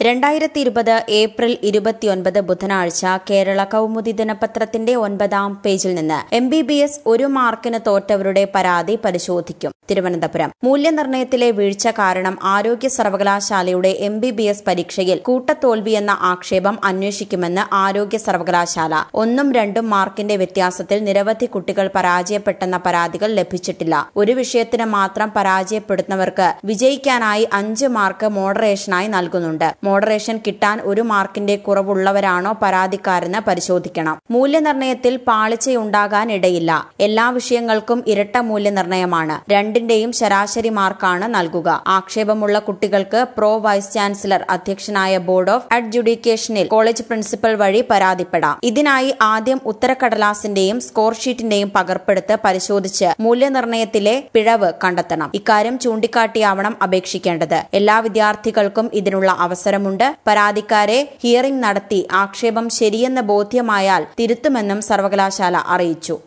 രണ്ടായിരത്തി ഇരുപത് ഏപ്രിൽ ഇരുപത്തിയൊൻപത് ബുധനാഴ്ച കേരള കൗമുദി ദിനപത്രത്തിന്റെ ഒൻപതാം പേജിൽ നിന്ന് എം ബി ബി എസ് ഒരു മാർക്കിന് തോറ്റവരുടെ പരാതി പരിശോധിക്കും തിരുവനന്തപുരം മൂല്യനിർണ്ണയത്തിലെ വീഴ്ച കാരണം ആരോഗ്യ സർവകലാശാലയുടെ എം ബി ബി എസ് പരീക്ഷയിൽ കൂട്ടത്തോൽവിയെന്ന ആക്ഷേപം അന്വേഷിക്കുമെന്ന് ആരോഗ്യ സർവകലാശാല ഒന്നും രണ്ടും മാർക്കിന്റെ വ്യത്യാസത്തിൽ നിരവധി കുട്ടികൾ പരാജയപ്പെട്ടെന്ന പരാതികൾ ലഭിച്ചിട്ടില്ല ഒരു വിഷയത്തിന് മാത്രം പരാജയപ്പെടുന്നവർക്ക് വിജയിക്കാനായി അഞ്ച് മാർക്ക് മോഡറേഷനായി നൽകുന്നുണ്ട് മോഡറേഷൻ കിട്ടാൻ ഒരു മാർക്കിന്റെ കുറവുള്ളവരാണോ പരാതിക്കാരെന്ന് പരിശോധിക്കണം മൂല്യനിർണ്ണയത്തിൽ പാളിച്ചയുണ്ടാകാൻ ഇടയില്ല എല്ലാ വിഷയങ്ങൾക്കും ഇരട്ട മൂല്യനിർണ്ണയമാണ് രണ്ടിന്റെയും ശരാശരി മാർക്കാണ് നൽകുക ആക്ഷേപമുള്ള കുട്ടികൾക്ക് പ്രോ വൈസ് ചാൻസലർ അധ്യക്ഷനായ ബോർഡ് ഓഫ് അഡ്ജുഡിക്കേഷനിൽ കോളേജ് പ്രിൻസിപ്പൽ വഴി പരാതിപ്പെടാം ഇതിനായി ആദ്യം ഉത്തരക്കടലാസിന്റെയും സ്കോർ ഷീറ്റിന്റെയും പകർപ്പെടുത്ത് പരിശോധിച്ച് മൂല്യനിർണ്ണയത്തിലെ പിഴവ് കണ്ടെത്തണം ഇക്കാര്യം ചൂണ്ടിക്കാട്ടിയാവണം അപേക്ഷിക്കേണ്ടത് എല്ലാ വിദ്യാർത്ഥികൾക്കും ഇതിനുള്ള അവസരമുണ്ട് പരാതിക്കാരെ ഹിയറിംഗ് നടത്തി ആക്ഷേപം ശരിയെന്ന് ബോധ്യമായാൽ തിരുത്തുമെന്നും സർവകലാശാല അറിയിച്ചു